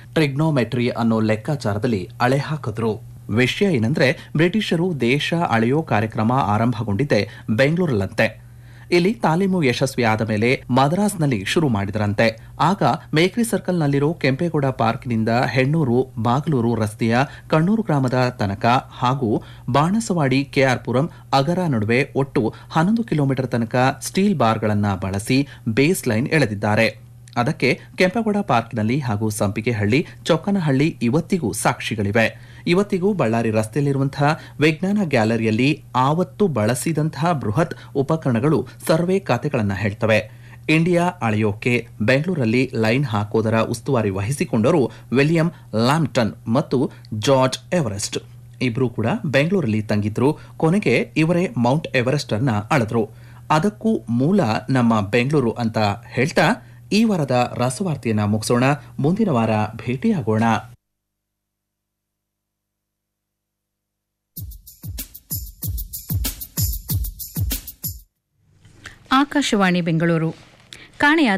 trigonometry ಅನ್ನೋ ಲೆಕ್ಕಾಚಾರದಲ್ಲಿ ಅಳೆ ಹಾಕಿದ್ರು ವಿಷಯ ಏನಂದ್ರೆ ಬ್ರಿಟಿಷರು ದೇಶ ಅಳೆಯೋ ಕಾರ್ಯಕ್ರಮ ಆರಂಭಗೊಂಡಿದ್ದೆ ಬೆಂಗಳೂರಲ್ಲಂತೆ ಇಲ್ಲಿ ತಾಲೀಮು ಯಶಸ್ವಿಯಾದ ಮೇಲೆ ಮದ್ರಾಸ್ನಲ್ಲಿ ಶುರು ಮಾಡಿದರಂತೆ ಆಗ ಮೇಕ್ರಿ ಸರ್ಕಲ್ನಲ್ಲಿರೋ ಕೆಂಪೇಗೌಡ ಪಾರ್ಕ್ನಿಂದ ಹೆಣ್ಣೂರು ಬಾಗಲೂರು ರಸ್ತೆಯ ಕಣ್ಣೂರು ಗ್ರಾಮದ ತನಕ ಹಾಗೂ ಬಾಣಸವಾಡಿ ಕೆಆರ್ಪುರಂ ಅಗರ ನಡುವೆ ಒಟ್ಟು ಹನ್ನೊಂದು ಕಿಲೋಮೀಟರ್ ತನಕ ಸ್ಟೀಲ್ ಬಾರ್ಗಳನ್ನು ಬಳಸಿ ಬೇಸ್ ಲೈನ್ ಎಳೆದಿದ್ದಾರೆ ಅದಕ್ಕೆ ಕೆಂಪೇಗೌಡ ಪಾರ್ಕ್ನಲ್ಲಿ ಹಾಗೂ ಸಂಪಿಗೆಹಳ್ಳಿ ಚೊಕ್ಕನಹಳ್ಳಿ ಇವತ್ತಿಗೂ ಸಾಕ್ಷಿಗಳಿವೆ ಇವತ್ತಿಗೂ ಬಳ್ಳಾರಿ ರಸ್ತೆಯಲ್ಲಿರುವಂತಹ ವಿಜ್ಞಾನ ಗ್ಯಾಲರಿಯಲ್ಲಿ ಆವತ್ತು ಬಳಸಿದಂತಹ ಬೃಹತ್ ಉಪಕರಣಗಳು ಸರ್ವೆ ಖಾತೆಗಳನ್ನು ಹೇಳ್ತವೆ ಇಂಡಿಯಾ ಅಳೆಯೋಕೆ ಬೆಂಗಳೂರಲ್ಲಿ ಲೈನ್ ಹಾಕೋದರ ಉಸ್ತುವಾರಿ ವಹಿಸಿಕೊಂಡರು ವಿಲಿಯಂ ಲ್ಯಾಂಪ್ಟನ್ ಮತ್ತು ಜಾರ್ಜ್ ಎವರೆಸ್ಟ್ ಇಬ್ರು ಕೂಡ ಬೆಂಗಳೂರಲ್ಲಿ ತಂಗಿದ್ರು ಕೊನೆಗೆ ಇವರೇ ಮೌಂಟ್ ಎವರೆಸ್ಟ್ ಅನ್ನ ಅಳೆದ್ರು ಅದಕ್ಕೂ ಮೂಲ ನಮ್ಮ ಬೆಂಗಳೂರು ಅಂತ ಹೇಳ್ತಾ ಈ ವಾರದ ರಸವಾರ್ತೆಯನ್ನ ಮುಗಿಸೋಣ ಮುಂದಿನ ವಾರ ಭೇಟಿಯಾಗೋಣ ಆಕಾಶವಾಣಿ ಬೆಂಗಳೂರು ಕಾಣೆಯಾದ